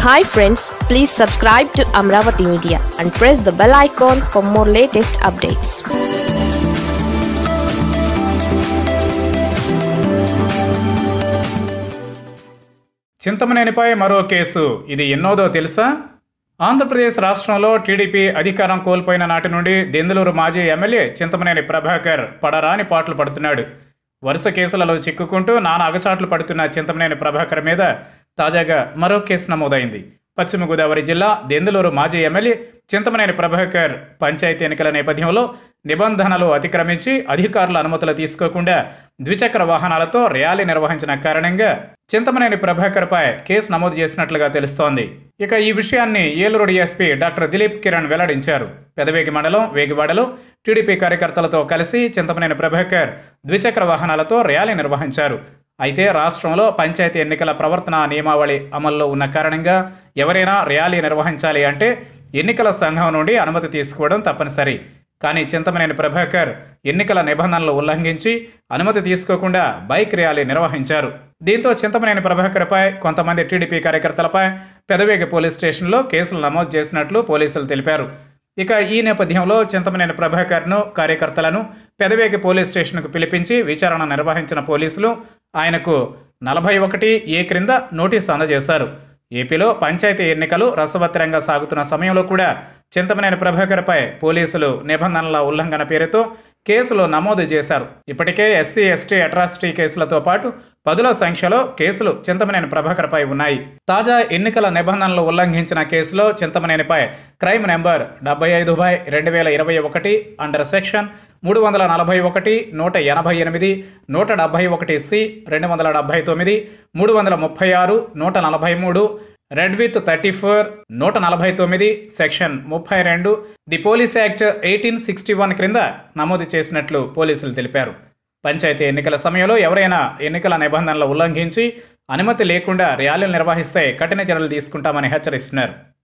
hi friends please subscribe to Amaravati media and press the bell icon for more latest updates చింతమనేనిపై మరో కేసు ఇది ఎన్నోదో తెలుసా ఆంధ్రప్రదేశ్ రాష్ట్రంలో టీడీపీ అధికారం కోల్పోయిన నాటి నుండి దెందులూరు మాజీ ఎమ్మెల్యే చింతమనేని ప్రభాకర్ పడరాని పాటలు పడుతున్నాడు వరుస కేసులలో చిక్కుకుంటూ నానా అగచాట్లు పడుతున్న చింతమనేని ప్రభాకర్ మీద తాజాగా మరో కేసు నమోదైంది పశ్చిమ గోదావరి జిల్లా దెందులూరు మాజీ ఎమ్మెల్యే చింతమనేని ప్రభాకర్ పంచాయతీ ఎన్నికల నేపథ్యంలో నిబంధనలు అతిక్రమించి అధికారుల అనుమతులు తీసుకోకుండా ద్విచక్ర వాహనాలతో ర్యాలీ నిర్వహించిన కారణంగా చింతమనేని ప్రభాకర్పై కేసు నమోదు చేసినట్లుగా తెలుస్తోంది ఇక ఈ విషయాన్ని ఏలూరు డీఎస్పీ డాక్టర్ దిలీప్ కిరణ్ వెల్లడించారు పెదవేగి మండలం వేగివాడలో టీడీపీ కార్యకర్తలతో కలిసి చింతమనేని ప్రభాకర్ ద్విచక్ర వాహనాలతో ర్యాలీ నిర్వహించారు అయితే రాష్ట్రంలో పంచాయతీ ఎన్నికల ప్రవర్తన నియమావళి అమల్లో ఉన్న కారణంగా ఎవరైనా ర్యాలీ నిర్వహించాలి అంటే ఎన్నికల సంఘం నుండి అనుమతి తీసుకోవడం తప్పనిసరి కానీ చింతమనేని ప్రభాకర్ ఎన్నికల నిబంధనలు ఉల్లంఘించి అనుమతి తీసుకోకుండా బైక్ ర్యాలీ నిర్వహించారు దీంతో చింతమనేని ప్రభాకర్పై కొంతమంది టీడీపీ కార్యకర్తలపై పెదవేగి పోలీస్ స్టేషన్లో కేసులు నమోదు చేసినట్లు పోలీసులు తెలిపారు ఇక ఈ నేపథ్యంలో చింతమనేని ప్రభాకర్ను కార్యకర్తలను పెదవేగి పోలీస్ స్టేషన్కు పిలిపించి విచారణ నిర్వహించిన పోలీసులు ఆయనకు నలభై ఒకటి ఏ క్రింద నోటీసు అందజేశారు ఏపీలో పంచాయతీ ఎన్నికలు రసవత్తరంగా సాగుతున్న సమయంలో కూడా చింతమనేని ప్రభాకర్పై పోలీసులు నిబంధనల ఉల్లంఘన పేరుతో కేసులు నమోదు చేశారు ఇప్పటికే ఎస్సీ ఎస్టీ అట్రాసిటీ కేసులతో పాటు పదుల సంఖ్యలో కేసులు చింతమనేని ప్రభాకర్పై ఉన్నాయి తాజా ఎన్నికల నిబంధనలు ఉల్లంఘించిన కేసులో చింతమనేనిపై క్రైమ్ నెంబర్ డెబ్బై ఐదు బై రెండు వేల ఇరవై ఒకటి అండర్ సెక్షన్ మూడు వందల నలభై ఒకటి నూట ఎనభై ఎనిమిది నూట డెబ్బై ఒకటి సి రెండు వందల డెబ్బై తొమ్మిది మూడు వందల ముప్పై ఆరు నూట నలభై మూడు రెడ్ విత్ థర్టీ ఫోర్ నూట నలభై తొమ్మిది సెక్షన్ ముప్పై రెండు the police act eighteen sixty one క్రింద నమోదు చేసినట్లు పోలీసులు తెలిపారు పంచాయతీ ఎన్నికల సమయంలో ఎవరైనా ఎన్నికల నిబంధనలు ఉల్లంఘించి అనుమతి లేకుండా ర్యాలీలు నిర్వహిస్తే కఠిన చర్యలు తీసుకుంటామని హెచ్చరిస్తున్నారు